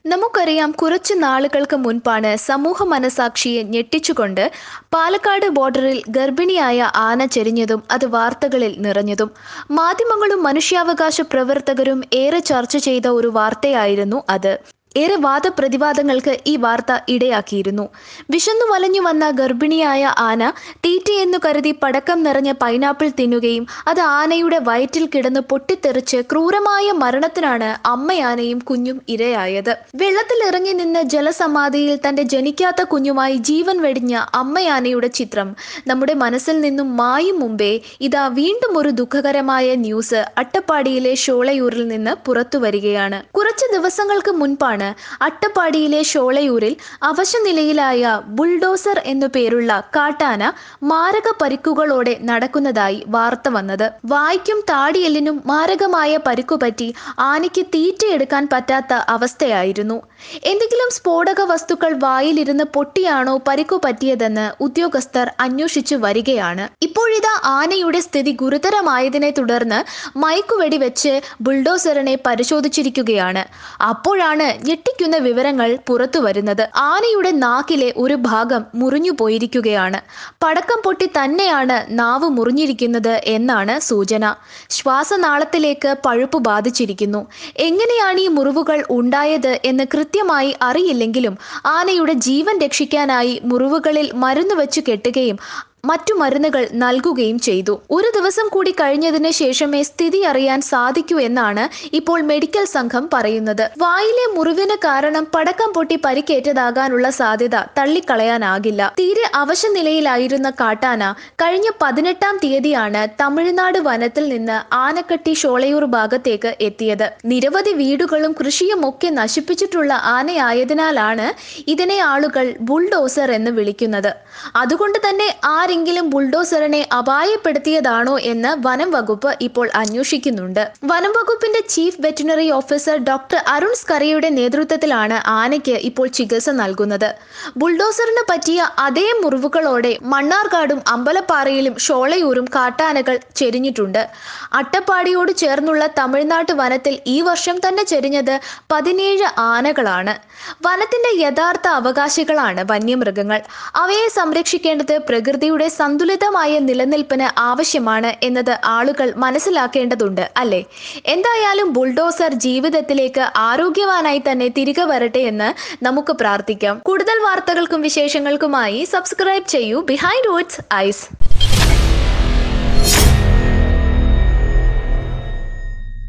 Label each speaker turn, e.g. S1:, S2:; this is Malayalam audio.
S1: നമുക്കറിയാം കുറച്ചു നാളുകൾക്ക് മുൻപാണ് സമൂഹ മനസാക്ഷിയെ ഞെട്ടിച്ചുകൊണ്ട് പാലക്കാട് ബോർഡറിൽ ഗർഭിണിയായ ആന ചെരിഞ്ഞതും അത് വാർത്തകളിൽ നിറഞ്ഞതും മാധ്യമങ്ങളും മനുഷ്യാവകാശ പ്രവർത്തകരും ഏറെ ചർച്ച ചെയ്ത ഒരു വാർത്തയായിരുന്നു അത് ഏറെ വാദപ്രതിവാദങ്ങൾക്ക് ഈ വാർത്ത ഇടയാക്കിയിരുന്നു വിശന്നു വലഞ്ഞു വന്ന ഗർഭിണിയായ ആന തീറ്റയെന്നു കരുതി പടക്കം നിറഞ്ഞ പൈനാപ്പിൾ തിന്നുകയും അത് ആനയുടെ വയറ്റിൽ കിടന്ന് പൊട്ടിത്തെറിച്ച് ക്രൂരമായ മരണത്തിനാണ് അമ്മയാനയും കുഞ്ഞും ഇരയായത് വെള്ളത്തിൽ ഇറങ്ങി നിന്ന് ജലസമാധിയിൽ തന്റെ ജനിക്കാത്ത കുഞ്ഞുമായി ജീവൻ വെടിഞ്ഞ അമ്മയാനയുടെ ചിത്രം നമ്മുടെ മനസ്സിൽ നിന്നും മായും മുമ്പേ ഇതാ വീണ്ടും ഒരു ദുഃഖകരമായ ന്യൂസ് അട്ടപ്പാടിയിലെ ഷോളയൂരിൽ നിന്ന് പുറത്തു വരികയാണ് കുറച്ച് ദിവസങ്ങൾക്ക് മുൻപാണ് അട്ടപ്പാടിയിലെ ഷോളയൂരിൽ അവശനിലയിലായ ബുൾഡോസർ എന്നു പേരുള്ള കാട്ടാന മാരക പരിക്കുകളോടെ നടക്കുന്നതായി വാർത്ത വന്നത് വായ്ക്കും താടിയെല്ലിനും മാരകമായ പരിക്കുപറ്റി ആനയ്ക്ക് തീറ്റയെടുക്കാൻ പറ്റാത്ത അവസ്ഥയായിരുന്നു എന്തെങ്കിലും സ്ഫോടക വസ്തുക്കൾ വായിലിരുന്ന് പൊട്ടിയാണോ പരിക്കു പറ്റിയതെന്ന് ഉദ്യോഗസ്ഥർ അന്വേഷിച്ചു വരികയാണ് ഇപ്പോഴിതാ ആനയുടെ സ്ഥിതി ഗുരുതരമായതിനെ തുടർന്ന് മയക്കുവെടി വെച്ച് ബുൾഡോസറിനെ പരിശോധിച്ചിരിക്കുകയാണ് അപ്പോഴാണ് ഞെട്ടിക്കുന്ന വിവരങ്ങൾ പുറത്തു വരുന്നത് ആനയുടെ നാക്കിലെ ഒരു ഭാഗം മുറിഞ്ഞു പോയിരിക്കുകയാണ് പടക്കം പൊട്ടി തന്നെയാണ് നാവ് മുറിഞ്ഞിരിക്കുന്നത് എന്നാണ് സൂചന ശ്വാസനാളത്തിലേക്ക് പഴുപ്പ് ബാധിച്ചിരിക്കുന്നു എങ്ങനെയാണ് ഈ മുറിവുകൾ ഉണ്ടായത് എന്ന് കൃത്യമായി അറിയില്ലെങ്കിലും ആനയുടെ ജീവൻ രക്ഷിക്കാനായി മുറിവുകളിൽ മരുന്ന് വെച്ച് കെട്ടുകയും മറ്റു മരുന്നുകൾ നൽകുകയും ചെയ്തു ഒരു ദിവസം കൂടി കഴിഞ്ഞതിന് ശേഷമേ സ്ഥിതി അറിയാൻ സാധിക്കൂ എന്നാണ് ഇപ്പോൾ മെഡിക്കൽ സംഘം പറയുന്നത് വായിലെ മുറിവിന് കാരണം പടക്കം പൊട്ടി പരിക്കേറ്റതാകാനുള്ള സാധ്യത തള്ളിക്കളയാനാകില്ല തീരെ അവശനിലയിലായിരുന്ന കാട്ടാന കഴിഞ്ഞ പതിനെട്ടാം തീയതിയാണ് തമിഴ്നാട് വനത്തിൽ നിന്ന് ആനക്കട്ടി ഷോളയൂർ ഭാഗത്തേക്ക് എത്തിയത് നിരവധി വീടുകളും കൃഷിയും ഒക്കെ നശിപ്പിച്ചിട്ടുള്ള ആനയായതിനാലാണ് ഇതിനെ ആളുകൾ ബുൾഡോസർ എന്ന് വിളിക്കുന്നത് അതുകൊണ്ട് തന്നെ ആരെങ്കിലും ബുൾഡോസറിനെ അപായപ്പെടുത്തിയതാണോ എന്ന് വനം വകുപ്പ് ഇപ്പോൾ അന്വേഷിക്കുന്നുണ്ട് വനം വകുപ്പിന്റെ chief veterinary officer doctor Arun സ്കറിയുടെ നേതൃത്വത്തിലാണ് ആനയ്ക്ക് ഇപ്പോൾ ചികിത്സ നൽകുന്നത് ബുൾഡോസറിന് പറ്റിയ അതേ മുറിവുകളോടെ മണ്ണാർക്കാടും അമ്പലപ്പാറയിലും ഷോളയൂരും കാട്ടാനകൾ ചെരിഞ്ഞിട്ടുണ്ട് അട്ടപ്പാടിയോട് ചേർന്നുള്ള തമിഴ്നാട്ട് വനത്തിൽ ഈ വർഷം തന്നെ ചെരിഞ്ഞത് പതിനേഴ് ആനകളാണ് വനത്തിന്റെ യഥാർത്ഥ അവകാശികളാണ് വന്യമൃഗങ്ങൾ അവയെ സംരക്ഷിക്കേണ്ടത് പ്രകൃതിയുടെ സന്തുലിതമായ നിലനിൽപ്പിന് ആവശ്യമാണ് എന്നത് ആളുകൾ മനസ്സിലാക്കേണ്ടതുണ്ട് അല്ലേ എന്തായാലും ബുൾഡോസർ ജീവിതത്തിലേക്ക് ആരോഗ്യവാനായി തന്നെ തിരികെ വരട്ടെ എന്ന് നമുക്ക് പ്രാർത്ഥിക്കാം കൂടുതൽ വാർത്തകൾക്കും വിശേഷങ്ങൾക്കുമായി സബ്സ്ക്രൈബ് ചെയ്യൂ ബിഹൈൻഡ് വുഡ്സ് ഐസ്